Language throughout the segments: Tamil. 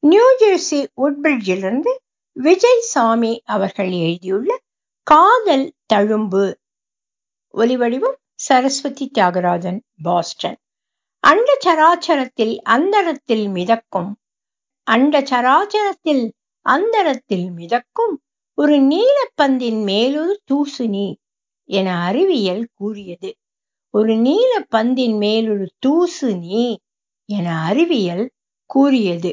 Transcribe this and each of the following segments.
நியூஜெர்சி உட்பிரிட்ஜிலிருந்து விஜய் சாமி அவர்கள் எழுதியுள்ள காதல் தழும்பு ஒலிவடிவம் சரஸ்வதி தியாகராஜன் பாஸ்டன் அண்ட சராச்சரத்தில் அந்தரத்தில் மிதக்கும் அண்ட சராச்சரத்தில் அந்தரத்தில் மிதக்கும் ஒரு நீலப்பந்தின் மேலொரு தூசு நீ என அறிவியல் கூறியது ஒரு நீலப்பந்தின் மேலொரு தூசு நீ என அறிவியல் கூறியது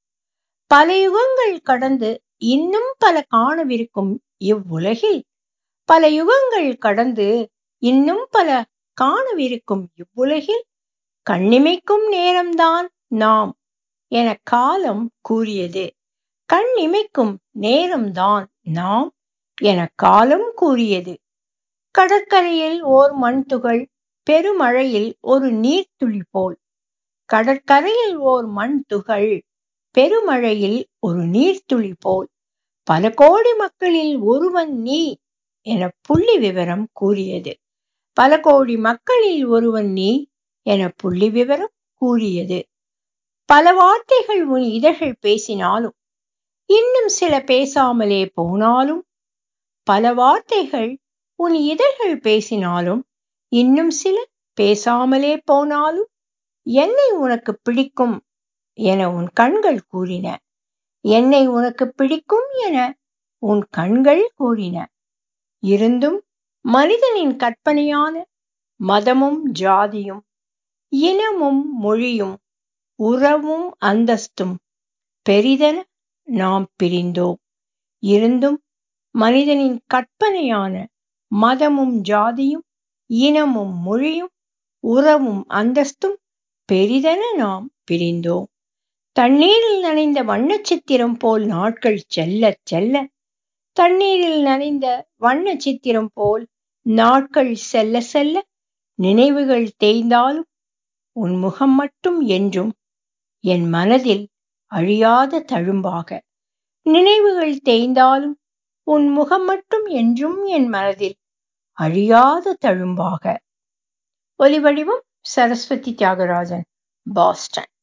பல யுகங்கள் கடந்து இன்னும் பல காணவிருக்கும் இவ்வுலகில் பல யுகங்கள் கடந்து இன்னும் பல காணவிருக்கும் இவ்வுலகில் கண்ணிமைக்கும் நேரம்தான் நாம் என காலம் கூறியது கண்ணிமைக்கும் நேரம்தான் நாம் என காலம் கூறியது கடற்கரையில் ஓர் மண்துகள் பெருமழையில் ஒரு நீர்த்துளி போல் கடற்கரையில் ஓர் மண் துகள் பெருமழையில் ஒரு நீர்த்துளி போல் பல கோடி மக்களில் ஒருவன் நீ என புள்ளி விவரம் கூறியது பல கோடி மக்களில் ஒருவன் நீ என புள்ளி விவரம் கூறியது பல வார்த்தைகள் உன் இதழ்கள் பேசினாலும் இன்னும் சில பேசாமலே போனாலும் பல வார்த்தைகள் உன் இதழ்கள் பேசினாலும் இன்னும் சில பேசாமலே போனாலும் என்னை உனக்கு பிடிக்கும் என உன் கண்கள் கூறின என்னை உனக்கு பிடிக்கும் என உன் கண்கள் கூறின இருந்தும் மனிதனின் கற்பனையான மதமும் ஜாதியும் இனமும் மொழியும் உறவும் அந்தஸ்தும் பெரிதென நாம் பிரிந்தோம் இருந்தும் மனிதனின் கற்பனையான மதமும் ஜாதியும் இனமும் மொழியும் உறவும் அந்தஸ்தும் பெரிதென நாம் பிரிந்தோம் தண்ணீரில் நனைந்த வண்ணச்சித்திரம் போல் நாட்கள் செல்ல செல்ல தண்ணீரில் நனைந்த வண்ண சித்திரம் போல் நாட்கள் செல்ல செல்ல நினைவுகள் தேய்ந்தாலும் உன் முகம் மட்டும் என்றும் என் மனதில் அழியாத தழும்பாக நினைவுகள் தேய்ந்தாலும் உன் முகம் மட்டும் என்றும் என் மனதில் அழியாத தழும்பாக ஒலிவடிவம் சரஸ்வதி தியாகராஜன் பாஸ்டன்